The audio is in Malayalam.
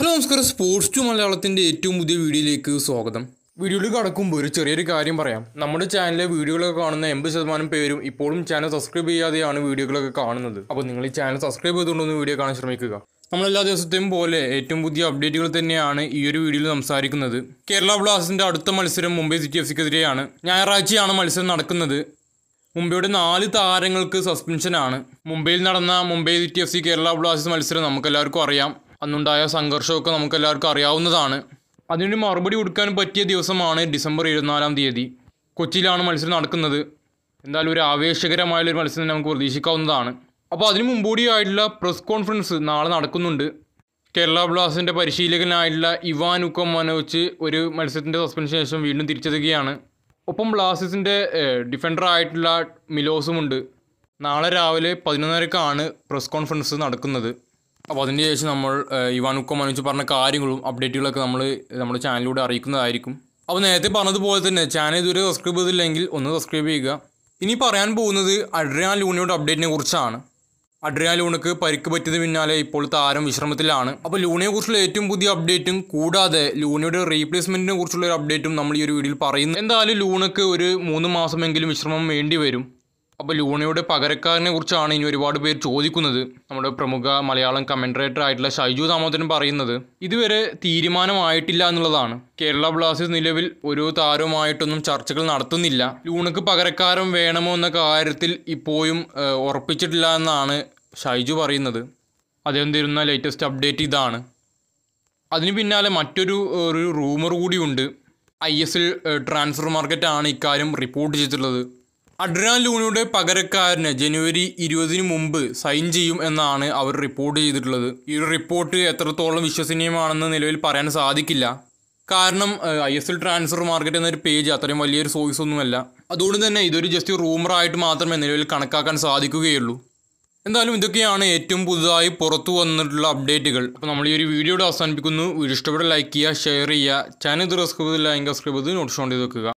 ഹലോ നമസ്കാരം സ്പോർട്സ് ടു മലയാളത്തിൻ്റെ ഏറ്റവും പുതിയ വീഡിയോയിലേക്ക് സ്വാഗതം വീഡിയോയിൽ കടക്കുമ്പോൾ ഒരു ചെറിയൊരു കാര്യം പറയാം നമ്മുടെ ചാനലിലെ വീഡിയോകളൊക്കെ കാണുന്ന എൺപത് ശതമാനം പേരും ഇപ്പോഴും ചാനൽ സബ്സ്ക്രൈബ് ചെയ്യാതെയാണ് വീഡിയോകളൊക്കെ കാണുന്നത് അപ്പോൾ നിങ്ങൾ ഈ ചാനൽ സബ്സ്ക്രൈബ് ചെയ്തുകൊണ്ടൊന്ന് വീഡിയോ കാണാൻ ശ്രമിക്കുക നമ്മളെല്ലാ ദിവസത്തെയും പോലെ ഏറ്റവും പുതിയ അപ്ഡേറ്റുകൾ തന്നെയാണ് ഈ ഒരു വീഡിയോയിൽ സംസാരിക്കുന്നത് കേരള ബ്ലാസ്റ്റേഴ്സിൻ്റെ അടുത്ത മത്സരം മുംബൈ സിറ്റി എഫ് സിക്കെതിരെയാണ് ഞായറാഴ്ചയാണ് മത്സരം നടക്കുന്നത് മുംബൈയുടെ നാല് താരങ്ങൾക്ക് സസ്പെൻഷനാണ് മുംബൈയിൽ നടന്ന Mumbai city F C Kerala Blasters മത്സരം നമുക്കെല്ലാവർക്കും അറിയാം അന്നുണ്ടായ സംഘർഷമൊക്കെ നമുക്കെല്ലാവർക്കും അറിയാവുന്നതാണ് അതിനൊരു മറുപടി കൊടുക്കാൻ പറ്റിയ ദിവസമാണ് ഡിസംബർ ഇരുപത്തിനാലാം തീയതി കൊച്ചിയിലാണ് മത്സരം നടക്കുന്നത് എന്തായാലും ഒരു ആവേശകരമായൊരു മത്സരം നമുക്ക് പ്രതീക്ഷിക്കാവുന്നതാണ് അപ്പോൾ അതിന് മുമ്പോടിയായിട്ടുള്ള പ്രസ് കോൺഫറൻസ് നാളെ നടക്കുന്നുണ്ട് കേരള ബ്ലാസ്റ്റേഴ്സിൻ്റെ പരിശീലകനായിട്ടുള്ള ഇവാൻ ഉക്കം മനോച്ച് ഒരു മത്സരത്തിൻ്റെ സസ്പെൻഷന് ശേഷം വീണ്ടും തിരിച്ചെത്തുകയാണ് ഒപ്പം ബ്ലാസ്റ്റേഴ്സിൻ്റെ ഡിഫൻഡർ ആയിട്ടുള്ള മിലോസുമുണ്ട് നാളെ രാവിലെ പതിനൊന്നരക്കാണ് പ്രസ് കോൺഫറൻസ് നടക്കുന്നത് അപ്പോൾ അതിന് ശേഷം നമ്മൾ ഏഹ്, ഇവാൻ ഉക്കം മനോച്ച് പറഞ്ഞ കാര്യങ്ങളും അപ്ഡേറ്റുകളൊക്കെ നമ്മൾ നമ്മുടെ ചാനലിലൂടെ അറിയിക്കുന്നതായിരിക്കും അപ്പോൾ നേരത്തെ പറഞ്ഞതുപോലെ തന്നെ ചാനൽ ഇതുവരെ സബ്സ്ക്രൈബ് ചെയ്തില്ലെങ്കിൽ ഒന്ന് സബ്സ്ക്രൈബ് ചെയ്യുക ഇനി പറയാൻ പോകുന്നത് അഡ്രിയാൻ ലൂണിയുടെ അപ്ഡേറ്റിനെ കുറിച്ചാണ് അഡ്രിയാൻ ലൂണക്ക് പരിക്ക് പറ്റിയതിന് പിന്നാലെ ഇപ്പോൾ താരം വിശ്രമത്തിലാണ് അപ്പോൾ ലൂണയെ കുറിച്ചുള്ള ഏറ്റവും പുതിയ അപ്ഡേറ്റും കൂടാതെ ലൂണയുടെ റീപ്ലേസ്മെന്റിനെ കുറിച്ചുള്ള ഒരു അപ്ഡേറ്റും നമ്മൾ ഈ ഒരു വീഡിയോയിൽ പറയുന്നു എന്തായാലും ലൂണക്ക് ഒരു മൂന്ന് മാസമെങ്കിലും വിശ്രമം വേണ്ടി വരും അപ്പോൾ ലൂണയുടെ പകരക്കാരനെ കുറിച്ചാണ് ഇനി ഒരുപാട് പേര് ചോദിക്കുന്നത് നമ്മുടെ പ്രമുഖ മലയാളം കമൻറ്ററേറ്റർ ആയിട്ടുള്ള ഷൈജു ദാമോദരൻ പറയുന്നത് ഇതുവരെ തീരുമാനമായിട്ടില്ല എന്നുള്ളതാണ് കേരള ബ്ലാസ്റ്റേഴ്സ് നിലവിൽ ഒരു താരവുമായിട്ടൊന്നും ചർച്ചകൾ നടത്തുന്നില്ല ലൂണക്ക് പകരക്കാരൻ വേണമോ എന്ന കാര്യത്തിൽ ഇപ്പോഴും ഏഹ്, ഉറപ്പിച്ചിട്ടില്ല എന്നാണ് ഷൈജു പറയുന്നത് അദ്ദേഹം തരുന്ന ലേറ്റസ്റ്റ് അപ്ഡേറ്റ് ഇതാണ് അതിന് പിന്നാലെ മറ്റൊരു ഒരു റൂമർ കൂടിയുണ്ട് ഐ എസ് എൽ ട്രാൻസ്ഫർ മാർക്കറ്റാണ് ഇക്കാര്യം റിപ്പോർട്ട് ചെയ്തിട്ടുള്ളത് അഡ്രാൻ ലൂണയുടെ പകരക്കാരന് ജനുവരി ഇരുപതിന് മുമ്പ് സൈൻ ചെയ്യും എന്നാണ് അവർ റിപ്പോർട്ട് ചെയ്തിട്ടുള്ളത് ഈ ഒരു റിപ്പോർട്ട് എത്രത്തോളം വിശ്വസനീയമാണെന്ന് നിലവിൽ പറയാൻ സാധിക്കില്ല കാരണം I S L transfer market എന്നൊരു പേജ് അത്രയും വലിയൊരു സോഴ്സ് ഒന്നുമല്ല അതുകൊണ്ട് തന്നെ ഇതൊരു ജസ്റ്റ് റൂമറായിട്ട് മാത്രമേ നിലവിൽ കണക്കാക്കാൻ സാധിക്കുകയുള്ളൂ എന്തായാലും ഇതൊക്കെയാണ് ഏറ്റവും പുതുതായി പുറത്തു വന്നിട്ടുള്ള അപ്ഡേറ്റുകൾ അപ്പോൾ നമ്മൾ ഈ ഒരു വീഡിയോയുടെ അവസാനിപ്പിക്കുന്നു വീഡിയോ ഇഷ്ടപ്പെട്ട ലൈക്ക് ചെയ്യുക ഷെയർ ചെയ്യുക ചാനൽ ഇത് സബ്സ്ക്രൈബ് ചെയ്തില്ല എങ്കിൽ സബ്സ്ക്രൈബ് ചെയ്ത് നോട്ടിഫിക്കേഷൻ ചെയ്ത് വെക്കുക